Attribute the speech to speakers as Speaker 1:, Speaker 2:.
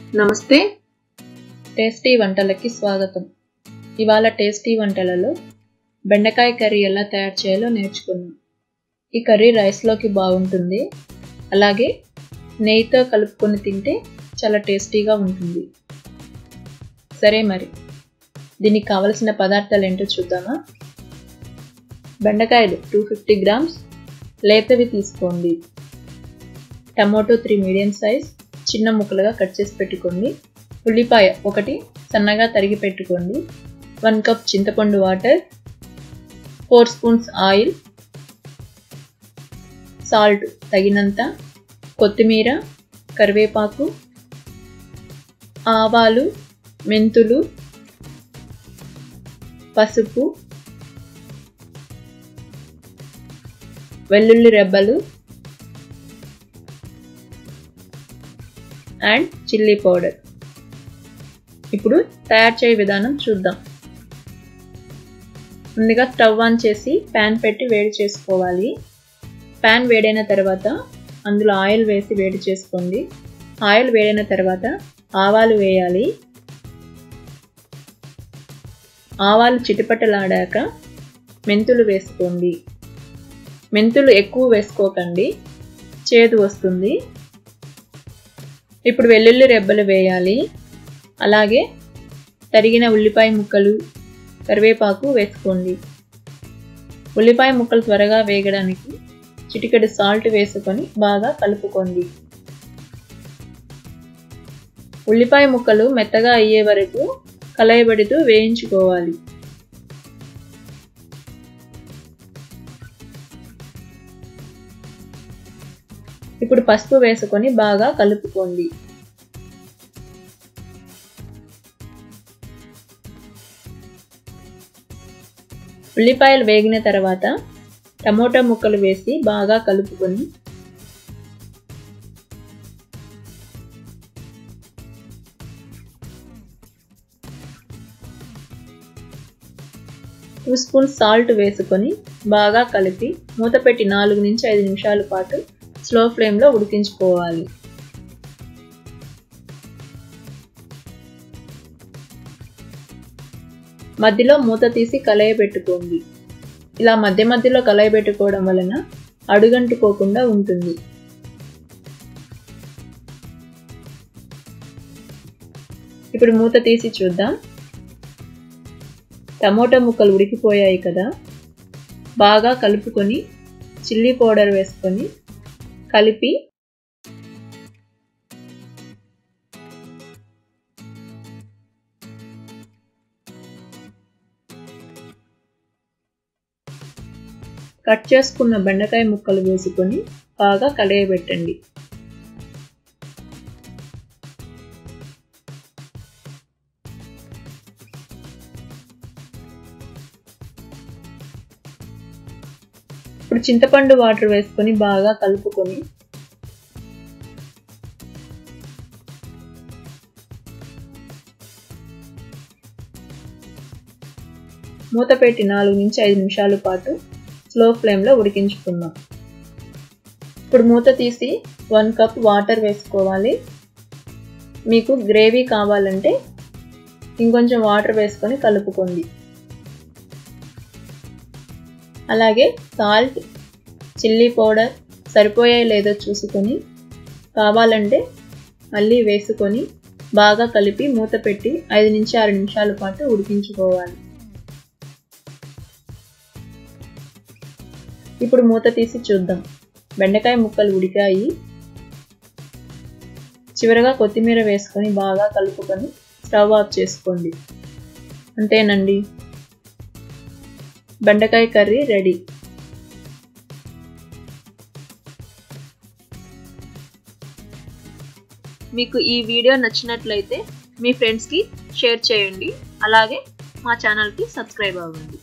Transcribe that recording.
Speaker 1: నమస్తే టేస్టీ వంటలకి స్వాగతం ఇవాళ టేస్టీ వంటలలో బెండకాయ కర్రీ ఎలా తయారు చేయాలో నేర్చుకుందాం ఈ కర్రీ రైస్లోకి బాగుంటుంది అలాగే నెయ్యితో కలుపుకొని తింటే చాలా టేస్టీగా ఉంటుంది సరే మరి దీనికి కావలసిన పదార్థాలు ఏంటో చూద్దామా బెండకాయలు టూ ఫిఫ్టీ గ్రామ్స్ లేతవి తీసుకోండి టమోటో త్రీ మీడియం సైజ్ చిన్న ముక్కలుగా కట్ చేసి పెట్టుకోండి ఉల్లిపాయ ఒకటి సన్నగా తరిగి పెట్టుకోండి వన్ కప్ చింతపండు water four spoons oil salt తగినంత కొత్తిమీర కరివేపాకు ఆవాలు మెంతులు పసుపు వెల్లుల్లి రెబ్బలు అండ్ చిల్లీ పౌడర్ ఇప్పుడు తయారు చేయ విధానం చూద్దాం ముందుగా స్టవ్ ఆన్ చేసి ప్యాన్ పెట్టి వేడి చేసుకోవాలి ప్యాన్ వేడైన తర్వాత అందులో ఆయిల్ వేసి వేడి చేసుకోండి ఆయిల్ వేడైన తర్వాత ఆవాలు వేయాలి ఆవాలు చిటిపటలాడాక మెంతులు వేసుకోండి మెంతులు ఎక్కువ వేసుకోకండి చేదు వస్తుంది ఇప్పుడు వెల్లుల్లి రెబ్బలు వేయాలి అలాగే తరిగిన ఉల్లిపాయ ముక్కలు కరివేపాకు వేసుకోండి ఉల్లిపాయ ముక్కలు త్వరగా వేగడానికి చిటికెడు సాల్ట్ వేసుకొని బాగా కలుపుకోండి ఉల్లిపాయ ముక్కలు మెత్తగా అయ్యే వరకు కలయబడుతూ వేయించుకోవాలి ఇప్పుడు పసుపు వేసుకొని బాగా కలుపుకోండి ఉల్లిపాయలు వేగిన తర్వాత టమోటా ముక్కలు వేసి బాగా కలుపుకొని టూ స్పూన్ సాల్ట్ వేసుకొని బాగా కలిపి మూత పెట్టి నాలుగు నుంచి ఐదు నిమిషాల పాటు స్లో ఫ్లేమ్లో ఉడికించుకోవాలి మధ్యలో మూత తీసి కలయ పెట్టుకోండి ఇలా మధ్య మధ్యలో కలయ పెట్టుకోవడం వలన అడుగంటుకోకుండా ఉంటుంది ఇప్పుడు మూత తీసి చూద్దాం టమోటా ముక్కలు ఉడికిపోయాయి కదా బాగా కలుపుకొని చిల్లీ పౌడర్ వేసుకొని కలిపి కట్ చేసుకున్న బెండకాయ ముక్కలు వేసుకొని బాగా కలయబెట్టండి ఇప్పుడు చింతపండు వాటర్ వేసుకొని బాగా కలుపుకొని మూత పెట్టి నాలుగు నుంచి ఐదు నిమిషాల పాటు స్లో ఫ్లేమ్లో ఉడికించుకుందాం ఇప్పుడు మూత తీసి వన్ కప్ వాటర్ వేసుకోవాలి మీకు గ్రేవీ కావాలంటే ఇంకొంచెం వాటర్ వేసుకొని కలుపుకోండి అలాగే సాల్ట్ చిల్లీ పౌడర్ సరిపోయాయి లేదో చూసుకొని కావాలంటే మళ్ళీ వేసుకొని బాగా కలిపి మూత పెట్టి ఐదు నుంచి ఆరు నిమిషాల పాటు ఉడికించుకోవాలి ఇప్పుడు మూత తీసి చూద్దాం బెండకాయ ముక్కలు ఉడికాయి చివరగా కొత్తిమీర వేసుకొని బాగా కలుపుకొని స్టవ్ ఆఫ్ చేసుకోండి అంతేనండి బెండకాయ కర్రీ రెడీ
Speaker 2: మీకు ఈ వీడియో నచ్చినట్లయితే మీ ఫ్రెండ్స్కి షేర్ చేయండి అలాగే మా ఛానల్కి సబ్స్క్రైబ్ అవ్వండి